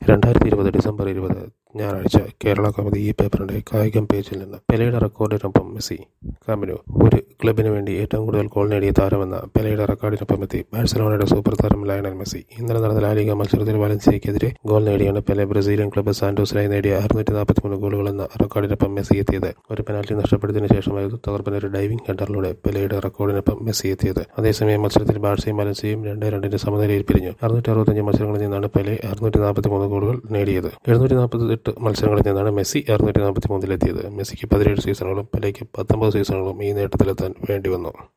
രണ്ടായിരത്തി ഇരുപത് ഡിസംബർ ഇരുപത് ഞായറാഴ്ച കേരള കൗമുദി ഈ പേപ്പറിന്റെ കായികം പേജിൽ നിന്ന് പെലെയുടെ റെക്കോർഡിനൊപ്പം മെസ്സി കാമിനു ഒരു ക്ലബിന് വേണ്ടി ഏറ്റവും കൂടുതൽ ഗോൾ നേടിയ താരമെന്ന പെലെയുടെ റെക്കോർഡിനൊപ്പം എത്തി ബാഴ്സലോണയുടെ സൂപ്പർ താരം ലയണൽ മെസ്സി ഇന്നലെ നടന്ന ലാലിക മത്സരത്തിൽ വലൻസിയയ്ക്കെതിരെ ഗോൾ നേടിയാണ് പെലെ ബ്രസീലിയൻ ക്ലബ്ബ് സാന്റോസിനായി നേടിയ അറുന്നൂറ്റി നാൽപ്പത്തിമൂന്ന് ഗോളുകൾ എന്ന റെക്കോർഡിനൊപ്പം മെസ്സി എത്തിയത് ഒരു പെനാൽറ്റി നഷ്ടപ്പെടുത്തിയതിനു ശേഷമായിരുന്നു തകർപ്പൻ ഒരു ഡൈവിംഗ് ഹെഡറിലൂടെ പെലെയുടെ റെക്കോർഡിനൊപ്പം മെസ്സി എത്തിയത് അതേസമയം മത്സരത്തിൽ ബാഴ്സയും വലൻസിയയും രണ്ട് രണ്ടിന്റെ സമനിലയിൽ പിരിഞ്ഞു അറുന്നൂറ്റി അറുപത്തഞ്ച് മത്സരങ്ങളിൽ നിന്നാണ് പെലെ അറുന്നൂറ്റി നാൽപ്പത്തി മൂന്ന് ഗോളുകൾ നേടിയത് എഴുന്നൂറ്റി നാൽപ്പത്തി എട്ട് മത്സരങ്ങളിൽ നിന്നാണ് മെസ്സി അറുന്നൂറ്റി നാൽപ്പത്തി മൂന്നിലെത്തിയത് മെസ്സിക്ക് പതിനേഴ് സീസണുകളും പെലെയ്ക്ക് പത്തൊമ്പത് സീസണുകളും ഈ നേട്ടത്തിലെത്താൻ വേണ്ടി വന്നു